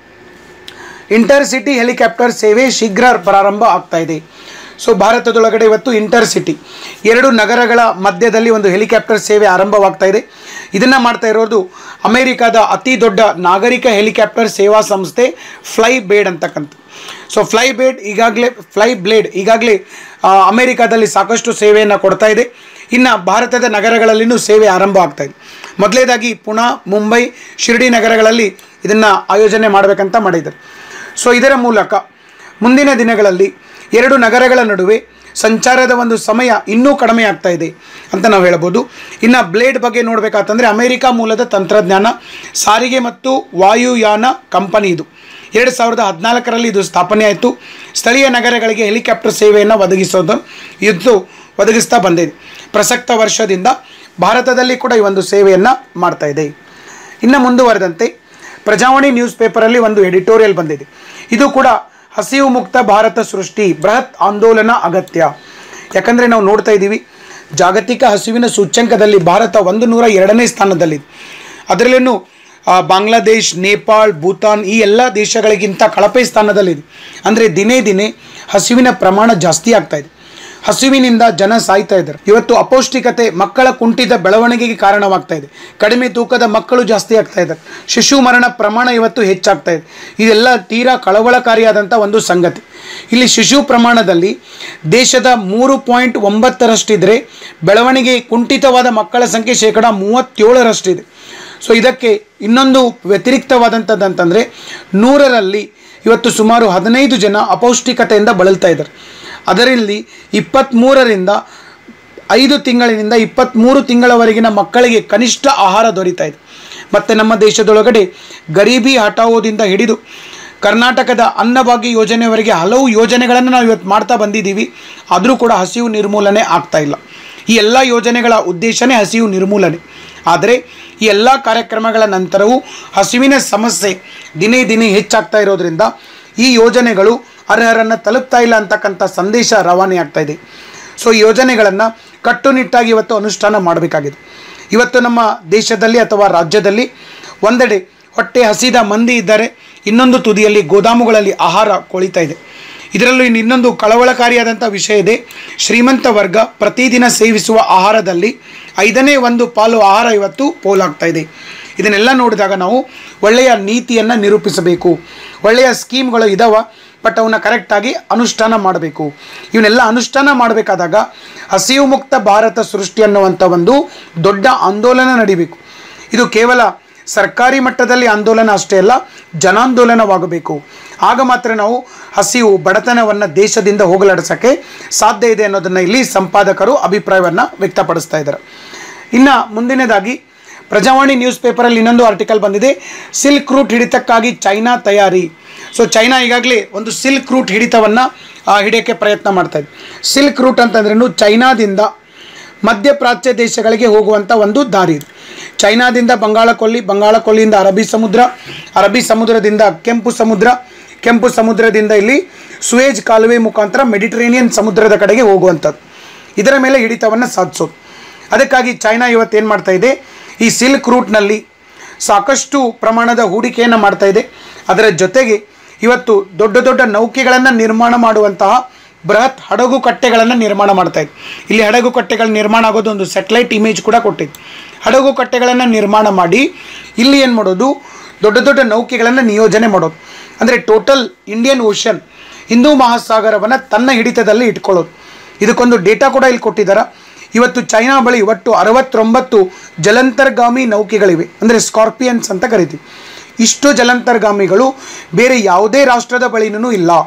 ಇಂಟರ್ಸಿಟಿ ಹೆಲಿಕಾಪ್ಟರ್ ಸೇವೆ ಶೀಘ್ರ ಪ್ರಾರಂಭ ಆಗ್ತಾ ಇದೆ ಸೊ ಭಾರತದೊಳಗಡೆ ಇವತ್ತು ಇಂಟರ್ಸಿಟಿ ಎರಡು ನಗರಗಳ ಮಧ್ಯದಲ್ಲಿ ಒಂದು ಹೆಲಿಕಾಪ್ಟರ್ ಸೇವೆ ಆರಂಭವಾಗ್ತಾ ಇದೆ ಇದನ್ನು ಮಾಡ್ತಾ ಇರೋದು ಅಮೆರಿಕದ ಅತಿ ದೊಡ್ಡ ನಾಗರಿಕ ಹೆಲಿಕಾಪ್ಟರ್ ಸೇವಾ ಸಂಸ್ಥೆ ಫ್ಲೈ ಬೇಡ್ ಅಂತಕ್ಕಂಥ ಸೊ ಫ್ಲೈ ಬೇಡ್ ಈಗಾಗಲೇ ಫ್ಲೈ ಬ್ಲೇಡ್ ಈಗಾಗಲೇ ಆ, ಅಮೆರಿಕಾದಲ್ಲಿ ಸಾಕಷ್ಟು ಸೇವೆಯನ್ನು ಕೊಡ್ತಾ ಇದೆ ಇನ್ನು ಭಾರತದ ನಗರಗಳಲ್ಲಿನೂ ಸೇವೆ ಆರಂಭ ಆಗ್ತಾ ಇದೆ ಮೊದಲೇದಾಗಿ ಪುಣಾ ಮುಂಬೈ ಶಿರ್ಡಿ ನಗರಗಳಲ್ಲಿ ಇದನ್ನು ಆಯೋಜನೆ ಮಾಡಬೇಕಂತ ಮಾಡಿದ್ದಾರೆ ಸೊ ಇದರ ಮೂಲಕ ಮುಂದಿನ ದಿನಗಳಲ್ಲಿ ಎರಡು ನಗರಗಳ ನಡುವೆ ಸಂಚಾರದ ಒಂದು ಸಮಯ ಇನ್ನೂ ಕಡಿಮೆ ಆಗ್ತಾ ಇದೆ ಅಂತ ನಾವು ಹೇಳ್ಬೋದು ಇನ್ನು ಬ್ಲೇಡ್ ಬಗ್ಗೆ ನೋಡಬೇಕಾತಂದರೆ ಅಮೆರಿಕ ಮೂಲದ ತಂತ್ರಜ್ಞಾನ ಸಾರಿಗೆ ಮತ್ತು ವಾಯುಯಾನ ಕಂಪನಿ ಇದು ಎರಡು ಸಾವಿರದ ಹದಿನಾಲ್ಕರಲ್ಲಿ ಇದು ಸ್ಥಾಪನೆ ಆಯಿತು ಸ್ಥಳೀಯ ನಗರಗಳಿಗೆ ಹೆಲಿಕಾಪ್ಟರ್ ಸೇವೆಯನ್ನು ಒದಗಿಸೋದು ಇದು ಒದಗಿಸ್ತಾ ಬಂದಿದೆ ಪ್ರಸಕ್ತ ವರ್ಷದಿಂದ ಭಾರತದಲ್ಲಿ ಕೂಡ ಈ ಒಂದು ಸೇವೆಯನ್ನು ಮಾಡ್ತಾ ಇದೆ ಇನ್ನು ಮುಂದುವರೆದಂತೆ ಪ್ರಜಾವಾಣಿ ನ್ಯೂಸ್ ಪೇಪರಲ್ಲಿ ಒಂದು ಎಡಿಟೋರಿಯಲ್ ಬಂದಿದೆ ಇದು ಕೂಡ ಹಸಿವು ಮುಕ್ತ ಭಾರತ ಸೃಷ್ಟಿ ಬೃಹತ್ ಆಂದೋಲನ ಅಗತ್ಯ ಯಾಕಂದರೆ ನಾವು ನೋಡ್ತಾ ಇದ್ದೀವಿ ಜಾಗತಿಕ ಹಸಿವಿನ ಸೂಚ್ಯಂಕದಲ್ಲಿ ಭಾರತ ಒಂದು ನೂರ ಎರಡನೇ ಸ್ಥಾನದಲ್ಲಿದೆ ಅದರಲ್ಲೇನು ಆ, ಬಾಂಗ್ಲಾದೇಶ್ ನೇಪಾಳ್ ಭೂತಾನ್ ಈ ಎಲ್ಲ ದೇಶಗಳಿಗಿಂತ ಕಳಪೆ ಸ್ಥಾನದಲ್ಲಿದೆ ಅಂದರೆ ದಿನೇ ದಿನೇ ಹಸಿವಿನ ಪ್ರಮಾಣ ಜಾಸ್ತಿ ಆಗ್ತಾ ಇದೆ ಹಸಿವಿನಿಂದ ಜನ ಸಾಯ್ತಾ ಇದ್ದಾರೆ ಇವತ್ತು ಅಪೌಷ್ಟಿಕತೆ ಮಕ್ಕಳ ಕುಂಠಿತ ಬೆಳವಣಿಗೆಗೆ ಕಾರಣವಾಗ್ತಾ ಇದೆ ಕಡಿಮೆ ತೂಕದ ಮಕ್ಕಳು ಜಾಸ್ತಿ ಆಗ್ತಾ ಇದ್ದಾರೆ ಶಿಶು ಮರಣ ಪ್ರಮಾಣ ಇವತ್ತು ಹೆಚ್ಚಾಗ್ತಾ ಇದೆ ಇದೆಲ್ಲ ತೀರಾ ಕಳವಳಕಾರಿಯಾದಂಥ ಒಂದು ಸಂಗತಿ ಇಲ್ಲಿ ಶಿಶು ಪ್ರಮಾಣದಲ್ಲಿ ದೇಶದ ಮೂರು ಪಾಯಿಂಟ್ ಒಂಬತ್ತರಷ್ಟಿದ್ರೆ ಬೆಳವಣಿಗೆ ಕುಂಠಿತವಾದ ಮಕ್ಕಳ ಸಂಖ್ಯೆ ಶೇಕಡ ಮೂವತ್ತೇಳರಷ್ಟಿದೆ ಸೊ ಇದಕ್ಕೆ ಇನ್ನೊಂದು ವ್ಯತಿರಿಕ್ತವಾದಂಥದ್ದು ಅಂತಂದರೆ ನೂರರಲ್ಲಿ ಇವತ್ತು ಸುಮಾರು ಹದಿನೈದು ಜನ ಅಪೌಷ್ಟಿಕತೆಯಿಂದ ಬಳಲ್ತಾ ಇದ್ದಾರೆ ಅದರಲ್ಲಿ ಇಪ್ಪತ್ತ್ಮೂರರಿಂದ ಐದು ತಿಂಗಳಿನಿಂದ ಇಪ್ಪತ್ತ್ಮೂರು ತಿಂಗಳವರೆಗಿನ ಮಕ್ಕಳಿಗೆ ಕನಿಷ್ಠ ಆಹಾರ ದೊರೀತಾ ಇದೆ ಮತ್ತು ನಮ್ಮ ದೇಶದೊಳಗಡೆ ಗರೀಬಿ ಹಟಾವೋದಿಂದ ಹಿಡಿದು ಕರ್ನಾಟಕದ ಅನ್ನಭಾಗ್ಯ ಯೋಜನೆವರೆಗೆ ಹಲವು ಯೋಜನೆಗಳನ್ನು ನಾವು ಇವತ್ತು ಮಾಡ್ತಾ ಬಂದಿದ್ದೀವಿ ಆದರೂ ಕೂಡ ಹಸಿವು ನಿರ್ಮೂಲನೆ ಆಗ್ತಾ ಇಲ್ಲ ಈ ಎಲ್ಲ ಯೋಜನೆಗಳ ಉದ್ದೇಶನೇ ಹಸಿವು ನಿರ್ಮೂಲನೆ ಆದರೆ ಈ ಎಲ್ಲ ಕಾರ್ಯಕ್ರಮಗಳ ನಂತರವೂ ಹಸಿವಿನ ಸಮಸ್ಯೆ ದಿನೇ ದಿನೇ ಹೆಚ್ಚಾಗ್ತಾ ಇರೋದ್ರಿಂದ ಈ ಯೋಜನೆಗಳು ಅರ್ಹರನ್ನು ತಲುಪ್ತಾ ಇಲ್ಲ ಅಂತಕ್ಕಂಥ ಸಂದೇಶ ರವಾನೆ ಆಗ್ತಾ ಇದೆ ಸೊ ಈ ಯೋಜನೆಗಳನ್ನು ಕಟ್ಟುನಿಟ್ಟಾಗಿ ಇವತ್ತು ಅನುಷ್ಠಾನ ಮಾಡಬೇಕಾಗಿದೆ ಇವತ್ತು ನಮ್ಮ ದೇಶದಲ್ಲಿ ಅಥವಾ ರಾಜ್ಯದಲ್ಲಿ ಒಂದೆಡೆ ಹೊಟ್ಟೆ ಹಸಿದ ಮಂದಿ ಇದ್ದಾರೆ ಇನ್ನೊಂದು ತುದಿಯಲ್ಲಿ ಗೋದಾಮುಗಳಲ್ಲಿ ಆಹಾರ ಕೊಳಿತಾ ಇದೆ ಇದರಲ್ಲೂ ಇನ್ನು ಇನ್ನೊಂದು ಕಳವಳಕಾರಿಯಾದಂಥ ವಿಷಯ ಇದೆ ಶ್ರೀಮಂತ ವರ್ಗ ಪ್ರತಿದಿನ ಸೇವಿಸುವ ಆಹಾರದಲ್ಲಿ ಐದನೇ ಒಂದು ಪಾಲು ಆಹಾರ ಇವತ್ತು ಪೋಲಾಗ್ತಾ ಇದೆ ಇದನ್ನೆಲ್ಲ ನೋಡಿದಾಗ ನಾವು ಒಳ್ಳೆಯ ನೀತಿಯನ್ನು ನಿರೂಪಿಸಬೇಕು ಒಳ್ಳೆಯ ಸ್ಕೀಮ್ಗಳು ಇದಾವ ಬಟ್ ಅವನ್ನ ಕರೆಕ್ಟಾಗಿ ಅನುಷ್ಠಾನ ಮಾಡಬೇಕು ಇವನ್ನೆಲ್ಲ ಅನುಷ್ಠಾನ ಮಾಡಬೇಕಾದಾಗ ಹಸಿವು ಮುಕ್ತ ಭಾರತ ಸೃಷ್ಟಿ ಅನ್ನುವಂಥ ಒಂದು ದೊಡ್ಡ ಆಂದೋಲನ ನಡಿಬೇಕು ಇದು ಕೇವಲ ಸರ್ಕಾರಿ ಮಟ್ಟದಲ್ಲಿ ಆಂದೋಲನ ಅಷ್ಟೇ ಅಲ್ಲ ಜನಾಂದೋಲನವಾಗಬೇಕು ಆಗ ಮಾತ್ರ ನಾವು ಹಸಿವು ಬಡತನವನ್ನು ದೇಶದಿಂದ ಹೋಗಲಾಡಿಸೋಕ್ಕೆ ಸಾಧ್ಯ ಇದೆ ಅನ್ನೋದನ್ನು ಇಲ್ಲಿ ಸಂಪಾದಕರು ಅಭಿಪ್ರಾಯವನ್ನು ವ್ಯಕ್ತಪಡಿಸ್ತಾ ಇದ್ದಾರೆ ಇನ್ನು ಮುಂದಿನದಾಗಿ ಪ್ರಜಾವಾಣಿ ನ್ಯೂಸ್ ಪೇಪರಲ್ಲಿ ಇನ್ನೊಂದು ಆರ್ಟಿಕಲ್ ಬಂದಿದೆ ಸಿಲ್ಕ್ ರೂಟ್ ಹಿಡಿತಕ್ಕಾಗಿ ಚೈನಾ ತಯಾರಿ ಸೊ ಚೈನಾ ಈಗಾಗಲೇ ಒಂದು ಸಿಲ್ಕ್ ರೂಟ್ ಹಿಡಿತವನ್ನು ಹಿಡಿಯೋಕ್ಕೆ ಪ್ರಯತ್ನ ಮಾಡ್ತಾ ಇದೆ ಸಿಲ್ಕ್ ರೂಟ್ ಅಂತಂದ್ರೂ ಚೈನಾದಿಂದ ಮಧ್ಯಪ್ರಾಚ್ಯ ದೇಶಗಳಿಗೆ ಹೋಗುವಂಥ ಒಂದು ದಾರಿ ಇದು ಚೈನಾದಿಂದ ಬಂಗಾಳ ಕೊಲ್ಲಿ ಬಂಗಾಳ ಕೊಲ್ಲಿಯಿಂದ ಅರಬ್ಬಿ ಸಮುದ್ರ ಅರಬ್ಬಿ ಸಮುದ್ರದಿಂದ ಕೆಂಪು ಸಮುದ್ರ ಕೆಂಪು ಸಮುದ್ರದಿಂದ ಇಲ್ಲಿ ಸುಯೇಜ್ ಕಾಲುವೆ ಮುಖಾಂತರ ಮೆಡಿಟರೇನಿಯನ್ ಸಮುದ್ರದ ಕಡೆಗೆ ಹೋಗುವಂಥದ್ದು ಇದರ ಮೇಲೆ ಹಿಡಿತವನ್ನು ಸಾಧಿಸೋದು ಅದಕ್ಕಾಗಿ ಚೈನಾ ಇವತ್ತೇನು ಮಾಡ್ತಾ ಇದೆ ಈ ಸಿಲ್ಕ್ ರೂಟ್ನಲ್ಲಿ ಸಾಕಷ್ಟು ಪ್ರಮಾಣದ ಹೂಡಿಕೆಯನ್ನು ಮಾಡ್ತಾ ಇದೆ ಅದರ ಜೊತೆಗೆ ಇವತ್ತು ದೊಡ್ಡ ದೊಡ್ಡ ನೌಕೆಗಳನ್ನು ನಿರ್ಮಾಣ ಮಾಡುವಂತಹ ಬೃಹತ್ ಹಡಗು ಕಟ್ಟೆಗಳನ್ನು ನಿರ್ಮಾಣ ಮಾಡ್ತಾ ಇದೆ ಇಲ್ಲಿ ಹಡಗು ಕಟ್ಟೆಗಳ ನಿರ್ಮಾಣ ಆಗೋದು ಒಂದು ಸೆಟಲೈಟ್ ಇಮೇಜ್ ಕೂಡ ಕೊಟ್ಟಿದೆ ಹಡಗು ಕಟ್ಟೆಗಳನ್ನು ನಿರ್ಮಾಣ ಮಾಡಿ ಇಲ್ಲಿ ಏನು ಮಾಡೋದು ದೊಡ್ಡ ದೊಡ್ಡ ನೌಕೆಗಳನ್ನು ನಿಯೋಜನೆ ಮಾಡೋದು ಅಂದರೆ ಟೋಟಲ್ ಇಂಡಿಯನ್ ಓಷನ್ ಹಿಂದೂ ಮಹಾಸಾಗರವನ್ನು ತನ್ನ ಹಿಡಿತದಲ್ಲಿ ಇಟ್ಕೊಳ್ಳೋದು ಇದಕ್ಕೊಂದು ಡೇಟಾ ಕೂಡ ಇಲ್ಲಿ ಕೊಟ್ಟಿದ್ದಾರೆ ಇವತ್ತು ಚೈನಾ ಬಳಿ ಒಟ್ಟು ಅರವತ್ತೊಂಬತ್ತು ಜಲಂತರ್ಗಾಮಿ ನೌಕೆಗಳಿವೆ ಅಂದರೆ ಸ್ಕಾರ್ಪಿಯನ್ಸ್ ಅಂತ ಕರಿತೀವಿ ಇಷ್ಟು ಜಲಂತರ್ಗಾಮಿಗಳು ಬೇರೆ ಯಾವುದೇ ರಾಷ್ಟ್ರದ ಬಳಿನೂ ಇಲ್ಲ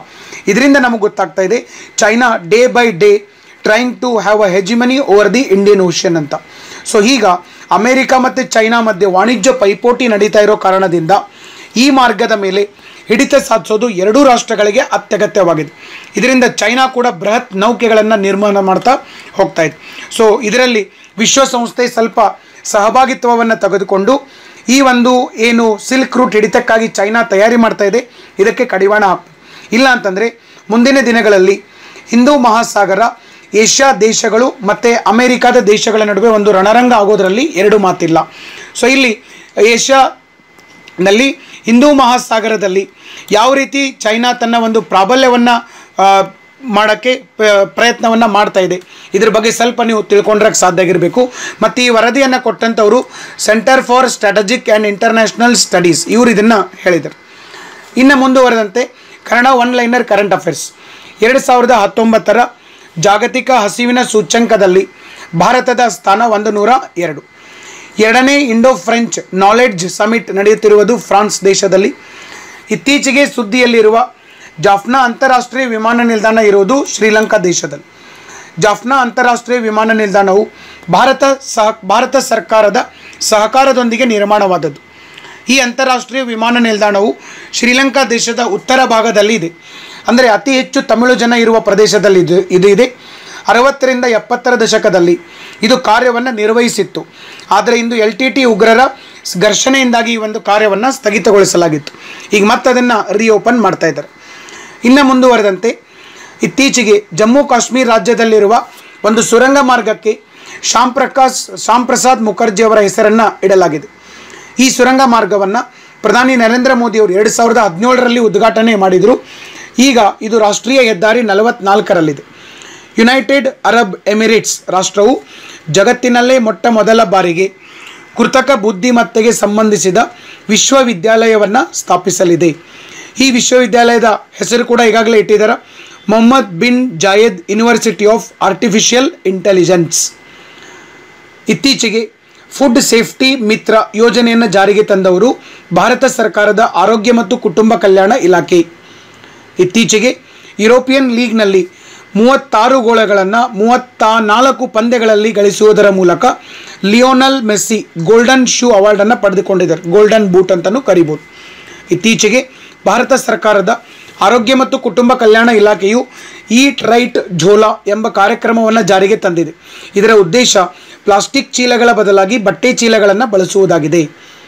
ಇದರಿಂದ ನಮಗೆ ಗೊತ್ತಾಗ್ತಾ ಇದೆ China day by day trying to have a hegemony over the Indian Ocean ಅಂತ ಸೊ ಈಗ ಅಮೆರಿಕ ಮತ್ತು ಚೈನಾ ಮಧ್ಯೆ ವಾಣಿಜ್ಯ ಪೈಪೋಟಿ ನಡೀತಾ ಇರೋ ಕಾರಣದಿಂದ ಈ ಮಾರ್ಗದ ಮೇಲೆ ಹಿಡಿತ ಸಾಧಿಸೋದು ಎರಡೂ ರಾಷ್ಟ್ರಗಳಿಗೆ ಅತ್ಯಗತ್ಯವಾಗಿದೆ ಇದರಿಂದ ಚೈನಾ ಕೂಡ ಬೃಹತ್ ನೌಕೆಗಳನ್ನು ನಿರ್ಮಾಣ ಮಾಡ್ತಾ ಹೋಗ್ತಾ ಇದೆ ಸೊ ಇದರಲ್ಲಿ ವಿಶ್ವಸಂಸ್ಥೆ ಸ್ವಲ್ಪ ಸಹಭಾಗಿತ್ವವನ್ನು ತೆಗೆದುಕೊಂಡು ಈ ಒಂದು ಏನು ಸಿಲ್ಕ್ ರೂಟ್ ಹಿಡಿತಕ್ಕಾಗಿ ಚೈನಾ ತಯಾರಿ ಮಾಡ್ತಾ ಇದೆ ಇದಕ್ಕೆ ಕಡಿವಾಣ ಹಾಕ್ತದೆ ಇಲ್ಲ ಅಂತಂದರೆ ಮುಂದಿನ ದಿನಗಳಲ್ಲಿ ಹಿಂದೂ ಮಹಾಸಾಗರ ಏಷ್ಯಾ ದೇಶಗಳು ಮತ್ತು ಅಮೆರಿಕಾದ ದೇಶಗಳ ನಡುವೆ ಒಂದು ರಣರಂಗ ಆಗೋದರಲ್ಲಿ ಎರಡು ಮಾತಿಲ್ಲ ಸೊ ಇಲ್ಲಿ ಏಷ್ಯಾನಲ್ಲಿ ಹಿಂದೂ ಮಹಾಸಾಗರದಲ್ಲಿ ಯಾವ ರೀತಿ ಚೈನಾ ತನ್ನ ಒಂದು ಪ್ರಾಬಲ್ಯವನ್ನು ಮಾಡೋಕ್ಕೆ ಪ್ರಯತ್ನವನ್ನು ಮಾಡ್ತಾ ಇದೆ ಇದ್ರ ಬಗ್ಗೆ ಸ್ವಲ್ಪ ನೀವು ತಿಳ್ಕೊಂಡ್ರಕ್ಕೆ ಸಾಧ್ಯ ಆಗಿರಬೇಕು ಮತ್ತು ಈ ವರದಿಯನ್ನು ಕೊಟ್ಟಂಥವರು Center for Strategic and International Studies ಇವರು ಇದನ್ನು ಹೇಳಿದರು ಇನ್ನು ಮುಂದುವರೆದಂತೆ Kannada one liner current affairs ಎರಡು ಸಾವಿರದ ಹತ್ತೊಂಬತ್ತರ ಜಾಗತಿಕ ಹಸಿವಿನ ಸೂಚ್ಯಂಕದಲ್ಲಿ ಭಾರತದ ಸ್ಥಾನ ಒಂದು ನೂರ ಎರಡು ಎರಡನೇ ಇಂಡೋ ಫ್ರೆಂಚ್ ನಾಲೆಡ್ಜ್ ಸಮಿಟ್ ನಡೆಯುತ್ತಿರುವುದು ಫ್ರಾನ್ಸ್ ದೇಶದಲ್ಲಿ ಇತ್ತೀಚೆಗೆ ಸುದ್ದಿಯಲ್ಲಿರುವ ಜಾಫ್ನಾ ಅಂತಾರಾಷ್ಟ್ರೀಯ ವಿಮಾನ ನಿಲ್ದಾಣ ಇರುವುದು ಶ್ರೀಲಂಕಾ ದೇಶದಲ್ಲಿ ಜಾಫ್ನಾ ಅಂತಾರಾಷ್ಟ್ರೀಯ ವಿಮಾನ ನಿಲ್ದಾಣವು ಭಾರತ ಸಹ ಭಾರತ ಸರ್ಕಾರದ ಸಹಕಾರದೊಂದಿಗೆ ನಿರ್ಮಾಣವಾದದ್ದು ಈ ಅಂತಾರಾಷ್ಟ್ರೀಯ ವಿಮಾನ ನಿಲ್ದಾಣವು ಶ್ರೀಲಂಕಾ ದೇಶದ ಉತ್ತರ ಭಾಗದಲ್ಲಿ ಇದೆ ಅಂದರೆ ಅತಿ ಹೆಚ್ಚು ತಮಿಳು ಜನ ಇರುವ ಪ್ರದೇಶದಲ್ಲಿ ಇದು ಇದು ಇದೆ ಅರವತ್ತರಿಂದ ಎಪ್ಪತ್ತರ ದಶಕದಲ್ಲಿ ಇದು ಕಾರ್ಯವನ್ನು ನಿರ್ವಹಿಸಿತ್ತು ಆದರೆ ಇಂದು ಎಲ್ ಟಿ ಟಿ ಉಗ್ರರ ಘರ್ಷಣೆಯಿಂದಾಗಿ ಈ ಒಂದು ಕಾರ್ಯವನ್ನು ಸ್ಥಗಿತಗೊಳಿಸಲಾಗಿತ್ತು ಈಗ ಮತ್ತೆ ಅದನ್ನು ರೀಓಪನ್ ಮಾಡ್ತಾ ಇದ್ದಾರೆ ಇನ್ನು ಮುಂದುವರೆದಂತೆ ಇತ್ತೀಚೆಗೆ ಜಮ್ಮು ಕಾಶ್ಮೀರ ರಾಜ್ಯದಲ್ಲಿರುವ ಒಂದು ಸುರಂಗ ಮಾರ್ಗಕ್ಕೆ ಶ್ಯಾಮ್ ಪ್ರಕಾಶ್ ಶ್ಯಾಮ್ ಪ್ರಸಾದ್ ಮುಖರ್ಜಿ ಅವರ ಹೆಸರನ್ನು ಇಡಲಾಗಿದೆ ಈ ಸುರಂಗ ಮಾರ್ಗವನ್ನು ಪ್ರಧಾನಿ ನರೇಂದ್ರ ಮೋದಿ ಅವರು ಎರಡು ಸಾವಿರದ ಹದಿನೇಳರಲ್ಲಿ ಉದ್ಘಾಟನೆ ಮಾಡಿದರು ಈಗ ಇದು ರಾಷ್ಟ್ರೀಯ ಹೆದ್ದಾರಿ ನಲವತ್ನಾಲ್ಕರಲ್ಲಿದೆ ಯುನೈಟೆಡ್ ಅರಬ್ ಎಮಿರೇಟ್ಸ್ ರಾಷ್ಟ್ರವು ಜಗತ್ತಿನಲ್ಲೇ ಮೊಟ್ಟ ಮೊದಲ ಬಾರಿಗೆ ಕೃತಕ ಬುದ್ಧಿಮತ್ತೆಗೆ ಸಂಬಂಧಿಸಿದ ವಿಶ್ವವಿದ್ಯಾಲಯವನ್ನು ಸ್ಥಾಪಿಸಲಿದೆ ಈ ವಿಶ್ವವಿದ್ಯಾಲಯದ ಹೆಸರು ಕೂಡ ಈಗಾಗಲೇ ಇಟ್ಟಿದ್ದಾರೆ Mohamed bin Zayed University of Artificial Intelligence ಇತ್ತೀಚೆಗೆ ಫುಡ್ ಸೇಫ್ಟಿ ಮಿತ್ರ ಯೋಜನೆಯನ್ನು ಜಾರಿಗೆ ತಂದವರು ಭಾರತ ಸರ್ಕಾರದ ಆರೋಗ್ಯ ಮತ್ತು ಕುಟುಂಬ ಕಲ್ಯಾಣ ಇಲಾಖೆ ಇತ್ತೀಚೆಗೆ ಯುರೋಪಿಯನ್ ಲೀಗ್ನಲ್ಲಿ ಮೂವತ್ತಾರು ಗೋಳಗಳನ್ನು ಮೂವತ್ತ ನಾಲ್ಕು ಪಂದ್ಯಗಳಲ್ಲಿ ಗಳಿಸುವುದರ ಮೂಲಕ ಲಿಯೋನಲ್ ಮೆಸ್ಸಿ ಗೋಲ್ಡನ್ ಶೂ ಅವಾರ್ಡನ್ನು ಪಡೆದುಕೊಂಡಿದ್ದಾರೆ ಗೋಲ್ಡನ್ ಬೂಟ್ ಅಂತಲೂ ಕರಿಬೋದು ಇತ್ತೀಚೆಗೆ ಭಾರತ ಸರ್ಕಾರದ ಆರೋಗ್ಯ ಮತ್ತು ಕುಟುಂಬ ಕಲ್ಯಾಣ ಇಲಾಖೆಯು ಈಟ್ ರೈಟ್ ಝೋಲಾ ಎಂಬ ಕಾರ್ಯಕ್ರಮವನ್ನು ಜಾರಿಗೆ ತಂದಿದೆ ಇದರ ಉದ್ದೇಶ ಪ್ಲಾಸ್ಟಿಕ್ ಚೀಲಗಳ ಬದಲಾಗಿ ಬಟ್ಟೆ ಚೀಲಗಳನ್ನು ಬಳಸುವುದಾಗಿದೆ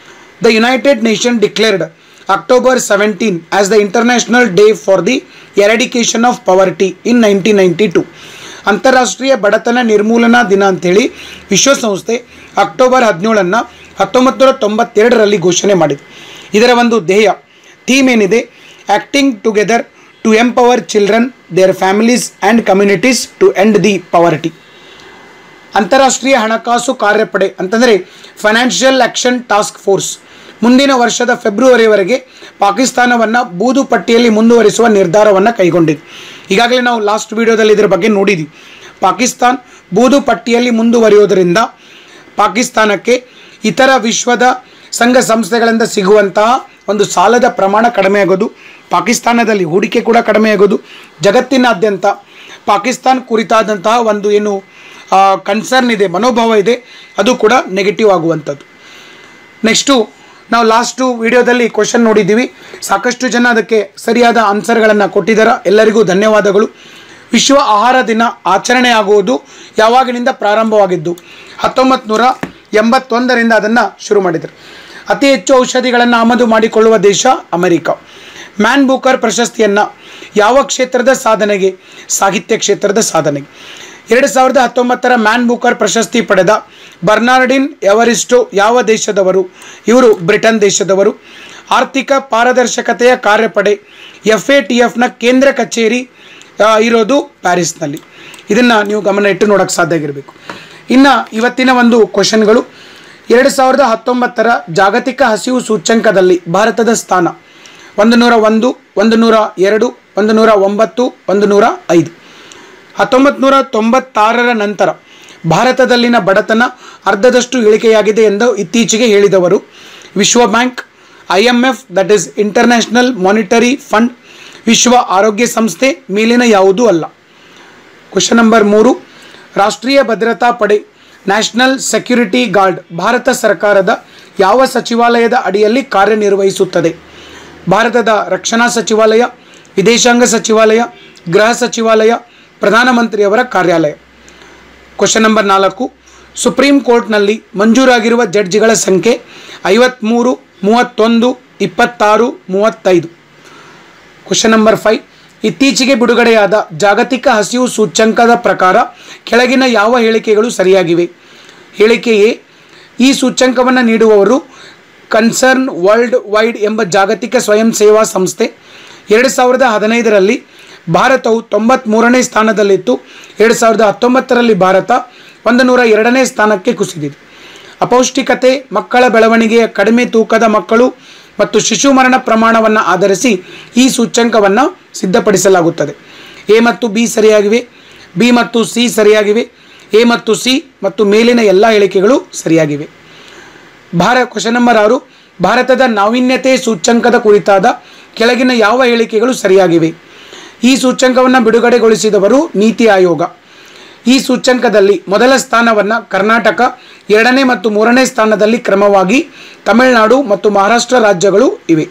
the United Nation declared October seventeen as the international day for the eradication of poverty in nineteen ninety two ಅಂತಾರಾಷ್ಟ್ರೀಯ ಬಡತನ ನಿರ್ಮೂಲನಾ ದಿನ ಅಂಥೇಳಿ ವಿಶ್ವಸಂಸ್ಥೆ ಅಕ್ಟೋಬರ್ ಹದಿನೇಳನ್ನು ಹತ್ತೊಂಬತ್ತು ನೂರ ತೊಂಬತ್ತೆರಡರಲ್ಲಿ ಘೋಷಣೆ ಮಾಡಿದೆ ಇದರ ಒಂದು ಧ್ಯೇಯ ಥೀಮ್ ಏನಿದೆ acting together to empower children their families and communities to end the poverty ಅಂತಾರಾಷ್ಟ್ರೀಯ ಹಣಕಾಸು ಕಾರ್ಯಪಡೆ ಅಂತಂದರೆ ಫೈನಾನ್ಷಿಯಲ್ ಆ್ಯಕ್ಷನ್ ಟಾಸ್ಕ್ ಫೋರ್ಸ್ ಮುಂದಿನ ವರ್ಷದ ಫೆಬ್ರವರಿವರೆಗೆ ಪಾಕಿಸ್ತಾನವನ್ನು ಬೂದು ಪಟ್ಟಿಯಲ್ಲಿ ಮುಂದುವರಿಸುವ ನಿರ್ಧಾರವನ್ನು ಕೈಗೊಂಡಿದೆ ಈಗಾಗಲೇ ನಾವು ಲಾಸ್ಟ್ ವಿಡಿಯೋದಲ್ಲಿ ಇದರ ಬಗ್ಗೆ ನೋಡಿದ್ವಿ ಪಾಕಿಸ್ತಾನ್ ಬೂದು ಪಟ್ಟಿಯಲ್ಲಿ ಮುಂದುವರಿಯೋದರಿಂದ ಪಾಕಿಸ್ತಾನಕ್ಕೆ ಇತರ ವಿಶ್ವದ ಸಂಘ ಸಂಸ್ಥೆಗಳಿಂದ ಸಿಗುವಂತಹ ಒಂದು ಸಾಲದ ಪ್ರಮಾಣ ಕಡಿಮೆ ಆಗೋದು ಪಾಕಿಸ್ತಾನದಲ್ಲಿ ಹೂಡಿಕೆ ಕೂಡ ಕಡಿಮೆ ಆಗೋದು ಜಗತ್ತಿನಾದ್ಯಂತ ಪಾಕಿಸ್ತಾನ್ ಕುರಿತಾದಂತಹ ಒಂದು ಏನು ಕನ್ಸರ್ನ್ ಇದೆ ಮನೋಭಾವ ಇದೆ ಅದು ಕೂಡ ನೆಗೆಟಿವ್ ಆಗುವಂಥದ್ದು ನೆಕ್ಸ್ಟು ನಾವು ಲಾಸ್ಟು ವಿಡಿಯೋದಲ್ಲಿ ಕ್ವಶನ್ ನೋಡಿದ್ದೀವಿ ಸಾಕಷ್ಟು ಜನ ಅದಕ್ಕೆ ಸರಿಯಾದ ಆನ್ಸರ್ಗಳನ್ನು ಕೊಟ್ಟಿದ್ದಾರೆ ಎಲ್ಲರಿಗೂ ಧನ್ಯವಾದಗಳು ವಿಶ್ವ ಆಹಾರ ದಿನ ಆಚರಣೆ ಆಗುವುದು ಯಾವಾಗಿನಿಂದ ಪ್ರಾರಂಭವಾಗಿದ್ದು ಹತ್ತೊಂಬತ್ತು ನೂರ ಎಂಬತ್ತೊಂದರಿಂದ ಅದನ್ನು ಶುರು ಮಾಡಿದರು ಅತಿ ಹೆಚ್ಚು ಔಷಧಿಗಳನ್ನು ಆಮದು ಮಾಡಿಕೊಳ್ಳುವ ದೇಶ ಅಮೆರಿಕ ಮ್ಯಾನ್ ಬೂಕರ್ ಪ್ರಶಸ್ತಿಯನ್ನು ಯಾವ ಕ್ಷೇತ್ರದ ಸಾಧನೆಗೆ ಸಾಹಿತ್ಯ ಕ್ಷೇತ್ರದ ಸಾಧನೆಗೆ ಎರಡು ಸಾವಿರದ ಹತ್ತೊಂಬತ್ತರ ಮ್ಯಾನ್ ಬೂಕರ್ ಪ್ರಶಸ್ತಿ ಪಡೆದ ಬರ್ನಾರ್ಡಿನ್ ಎವರಿಸ್ಟೋ ಯಾವ ದೇಶದವರು ಇವರು ಬ್ರಿಟನ್ ದೇಶದವರು ಆರ್ಥಿಕ ಪಾರದರ್ಶಕತೆಯ ಕಾರ್ಯಪಡೆ ಎಫ್ ಎ ಟಿ ಎಫ್ನ ಕೇಂದ್ರ ಕಚೇರಿ ಆ, ಇರೋದು ಪ್ಯಾರಿಸ್ನಲ್ಲಿ ಇದನ್ನು ನೀವು ಗಮನ ಇಟ್ಟು ನೋಡೋಕ್ಕೆ ಸಾಧ್ಯ ಆಗಿರಬೇಕು ಇನ್ನು ಇವತ್ತಿನ ಒಂದು ಕ್ವಶನ್ಗಳು ಎರಡು ಸಾವಿರದ ಹತ್ತೊಂಬತ್ತರ ಜಾಗತಿಕ ಹಸಿವು ಸೂಚ್ಯಂಕದಲ್ಲಿ ಭಾರತದ ಸ್ಥಾನ ಒಂದು ನೂರ ಒಂದು ಒಂದು ನೂರ ಎರಡು ಒಂದು ನೂರ ಒಂಬತ್ತು ಒಂದು ನೂರ ಐದು ಹತ್ತೊಂಬತ್ತು ನೂರ ತೊಂಬತ್ತಾರರ ನಂತರ ಭಾರತದಲ್ಲಿನ ಬಡತನ ಅರ್ಧದಷ್ಟು ಇಳಿಕೆಯಾಗಿದೆ ಎಂದು ಇತ್ತೀಚೆಗೆ ಹೇಳಿದವರು ವಿಶ್ವ bank I M F that is International Monetary Fund ವಿಶ್ವ ಆರೋಗ್ಯ ಸಂಸ್ಥೆ ಮೇಲಿನ ಯಾವುದೂ ಅಲ್ಲ ಕ್ವಶನ್ ನಂಬರ್ ಮೂರು ರಾಷ್ಟ್ರೀಯ ಭದ್ರತಾ ಪಡೆ ನ್ಯಾಷನಲ್ ಸೆಕ್ಯೂರಿಟಿ ಗಾರ್ಡ್ ಭಾರತ ಸರ್ಕಾರದ ಯಾವ ಸಚಿವಾಲಯದ ಅಡಿಯಲ್ಲಿ ಕಾರ್ಯನಿರ್ವಹಿಸುತ್ತದೆ ಭಾರತದ ರಕ್ಷಣಾ ಸಚಿವಾಲಯ ವಿದೇಶಾಂಗ ಸಚಿವಾಲಯ ಗೃಹ ಸಚಿವಾಲಯ ಪ್ರಧಾನಮಂತ್ರಿಯವರ ಕಾರ್ಯಾಲಯ ಕ್ವಶನ್ ನಂಬರ್ ನಾಲ್ಕು ಸುಪ್ರೀಂ ಕೋರ್ಟ್ನಲ್ಲಿ ಮಂಜೂರಾಗಿರುವ ಜಡ್ಜಿಗಳ ಸಂಖ್ಯೆ ಐವತ್ತ್ಮೂರು ಮೂವತ್ತೊಂದು ಇಪ್ಪತ್ತಾರು ಮೂವತ್ತೈದು ಕ್ವಶನ್ ನಂಬರ್ ಫೈವ್ ಇತ್ತೀಚೆಗೆ ಬಿಡುಗಡೆಯಾದ ಜಾಗತಿಕ ಹಸಿವು ಸೂಚ್ಯಂಕದ ಪ್ರಕಾರ ಕೆಳಗಿನ ಯಾವ ಹೇಳಿಕೆಗಳು ಸರಿಯಾಗಿವೆ ಹೇಳಿಕೆ ಎ ಈ ಸೂಚ್ಯಂಕವನ್ನು ನೀಡುವವರು ಕನ್ಸರ್ನ್ ವರ್ಲ್ಡ್ ವೈಡ್ ಎಂಬ ಜಾಗತಿಕ ಸ್ವಯಂ ಸೇವಾ ಸಂಸ್ಥೆ ಎರಡು ಸಾವಿರದ ಹದಿನೈದರಲ್ಲಿ ಭಾರತವು ತೊಂಬತ್ತ್ಮೂರನೇ ಸ್ಥಾನದಲ್ಲಿತ್ತು ಎರಡು ಸಾವಿರದ ಹತ್ತೊಂಬತ್ತರಲ್ಲಿ ಭಾರತ ಒಂದು ನೂರ ಎರಡನೇ ಸ್ಥಾನಕ್ಕೆ ಕುಸಿದಿದೆ ಅಪೌಷ್ಟಿಕತೆ ಮಕ್ಕಳ ಬೆಳವಣಿಗೆಯ ಕಡಿಮೆ ತೂಕದ ಮಕ್ಕಳು ಮತ್ತು ಶಿಶು ಮರಣ ಪ್ರಮಾಣವನ್ನು ಆಧರಿಸಿ ಈ ಸೂಚ್ಯಂಕವನ್ನು ಸಿದ್ಧಪಡಿಸಲಾಗುತ್ತದೆ ಎ ಮತ್ತು ಬಿ ಸರಿಯಾಗಿವೆ ಬಿ ಮತ್ತು ಸಿ ಸರಿಯಾಗಿವೆ ಎ ಮತ್ತು ಸಿ ಮತ್ತು ಮೇಲಿನ ಎಲ್ಲ ಹೇಳಿಕೆಗಳು ಸರಿಯಾಗಿವೆ ಭಾರ ಕ್ವಶನ್ ನಂಬರ್ ಆರು ಭಾರತದ ನಾವೀನ್ಯತೆ ಸೂಚ್ಯಂಕದ ಕುರಿತಾದ ಕೆಳಗಿನ ಯಾವ ಹೇಳಿಕೆಗಳು ಸರಿಯಾಗಿವೆ ಈ ಸೂಚ್ಯಂಕವನ್ನು ಬಿಡುಗಡೆಗೊಳಿಸಿದವರು ನೀತಿ ಆಯೋಗ ಈ ಸೂಚ್ಯಂಕದಲ್ಲಿ ಮೊದಲ ಸ್ಥಾನವನ್ನು ಕರ್ನಾಟಕ ಎರಡನೇ ಮತ್ತು ಮೂರನೇ ಸ್ಥಾನದಲ್ಲಿ ಕ್ರಮವಾಗಿ ತಮಿಳುನಾಡು ಮತ್ತು ಮಹಾರಾಷ್ಟ್ರ ರಾಜ್ಯಗಳು ಇವೆ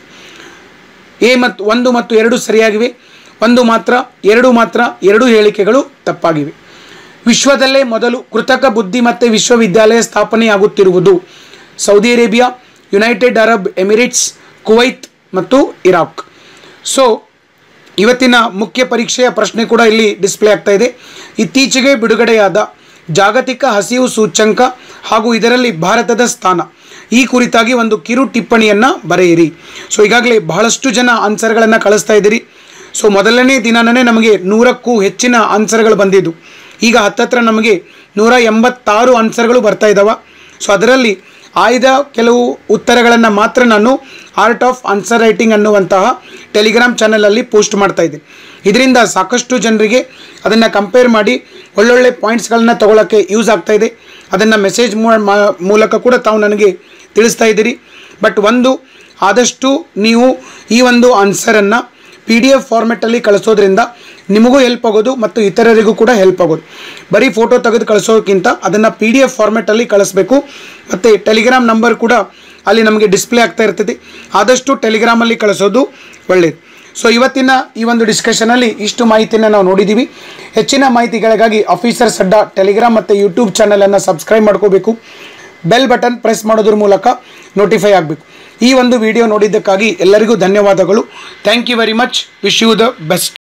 ಎ ಮತ್ತು ಒಂದು ಮತ್ತು ಎರಡು ಸರಿಯಾಗಿವೆ ಒಂದು ಮಾತ್ರ ಎರಡು ಮಾತ್ರ ಎರಡು ಹೇಳಿಕೆಗಳು ತಪ್ಪಾಗಿವೆ ವಿಶ್ವದಲ್ಲೇ ಮೊದಲು ಕೃತಕ ಬುದ್ಧಿಮತ್ತೆ ವಿಶ್ವವಿದ್ಯಾಲಯ ಸ್ಥಾಪನೆಯಾಗುತ್ತಿರುವುದು Saudi Arabia United Arab Emirates Kuwait ಮತ್ತು ಇರಾಕ್ ಸೊ ಇವತ್ತಿನ ಮುಖ್ಯ ಪರೀಕ್ಷೆಯ ಪ್ರಶ್ನೆ ಕೂಡ ಇಲ್ಲಿ ಡಿಸ್ಪ್ಲೇ ಆಗ್ತಾ ಇದೆ ಇತ್ತೀಚೆಗೆ ಬಿಡುಗಡೆಯಾದ ಜಾಗತಿಕ ಹಸಿವು ಸೂಚ್ಯಂಕ ಹಾಗೂ ಇದರಲ್ಲಿ ಭಾರತದ ಸ್ಥಾನ ಈ ಕುರಿತಾಗಿ ಒಂದು ಕಿರು ಟಿಪ್ಪಣಿಯನ್ನು ಬರೆಯಿರಿ ಸೊ ಈಗಾಗಲೇ ಬಹಳಷ್ಟು ಜನ ಆನ್ಸರ್ಗಳನ್ನು ಕಳಿಸ್ತಾ ಇದ್ದೀರಿ ಸೊ ಮೊದಲನೇ ದಿನನೇ ನಮಗೆ ನೂರಕ್ಕೂ ಹೆಚ್ಚಿನ ಆನ್ಸರ್ಗಳು ಬಂದಿದ್ದು ಈಗ ಹತ್ತತ್ರ ನಮಗೆ ನೂರ ಎಂಬತ್ತಾರು ಆನ್ಸರ್ಗಳು ಬರ್ತಾ ಇದ್ದಾವೆ ಸೊ ಅದರಲ್ಲಿ ಆಯ್ದ ಕೆಲವು ಉತ್ತರಗಳನ್ನು ಮಾತ್ರ ನಾನು ಆರ್ಟ್ ಆಫ್ ಆನ್ಸರ್ ರೈಟಿಂಗ್ ಅನ್ನುವಂತಹ ಟೆಲಿಗ್ರಾಮ್ ಚಾನಲಲ್ಲಿ ಪೋಸ್ಟ್ ಮಾಡ್ತಾ ಇದ್ದೀನಿ ಇದರಿಂದ ಸಾಕಷ್ಟು ಜನರಿಗೆ ಅದನ್ನು ಕಂಪೇರ್ ಮಾಡಿ ಒಳ್ಳೊಳ್ಳೆ ಪಾಯಿಂಟ್ಸ್ಗಳನ್ನ ತಗೊಳ್ಳೋಕ್ಕೆ ಯೂಸ್ ಆಗ್ತಾ ಇದೆ ಅದನ್ನು ಮೆಸೇಜ್ ಮೂಲಕ ಕೂಡ ತಾವು ನನಗೆ ತಿಳಿಸ್ತಾ ಇದ್ದೀರಿ ಬಟ್ ಒಂದು ಆದಷ್ಟು ನೀವು ಈ ಒಂದು ಆನ್ಸರನ್ನು ಪಿ ಡಿ ಎಫ್ ಫಾರ್ಮೆಟಲ್ಲಿ ಕಳಿಸೋದ್ರಿಂದ ನಿಮಗೂ ಹೆಲ್ಪ್ ಆಗೋದು ಮತ್ತು ಇತರರಿಗೂ ಕೂಡ ಹೆಲ್ಪ್ ಆಗೋದು ಬರೀ ಫೋಟೋ ತೆಗೆದು ಕಳಿಸೋದಕ್ಕಿಂತ ಅದನ್ನು ಪಿ ಡಿ ಎಫ್ ಫಾರ್ಮೆಟಲ್ಲಿ ಕಳಿಸ್ಬೇಕು ಮತ್ತು ಟೆಲಿಗ್ರಾಮ್ ನಂಬರ್ ಕೂಡ ಅಲ್ಲಿ ನಮಗೆ ಡಿಸ್ಪ್ಲೇ ಆಗ್ತಾ ಇರ್ತದೆ ಆದಷ್ಟು ಟೆಲಿಗ್ರಾಮಲ್ಲಿ ಕಳಿಸೋದು ಒಳ್ಳೆಯದು ಸೊ ಇವತ್ತಿನ ಈ ಒಂದು ಡಿಸ್ಕಷನಲ್ಲಿ ಇಷ್ಟು ಮಾಹಿತಿಯನ್ನು ನಾವು ನೋಡಿದ್ದೀವಿ ಹೆಚ್ಚಿನ ಮಾಹಿತಿಗಳಿಗಾಗಿ ಆಫೀಸರ್ಸ್ ಅಡ್ಡ ಟೆಲಿಗ್ರಾಮ್ ಮತ್ತು ಯೂಟ್ಯೂಬ್ ಚಾನಲನ್ನು ಸಬ್ಸ್ಕ್ರೈಬ್ ಮಾಡ್ಕೋಬೇಕು ಬೆಲ್ ಬಟನ್ ಪ್ರೆಸ್ ಮಾಡೋದ್ರ ಮೂಲಕ ನೋಟಿಫೈ ಆಗಬೇಕು ಈ ಒಂದು ವಿಡಿಯೋ ನೋಡಿದ್ದಕ್ಕಾಗಿ ಎಲ್ಲರಿಗೂ ಧನ್ಯವಾದಗಳು thank you very much wish you the best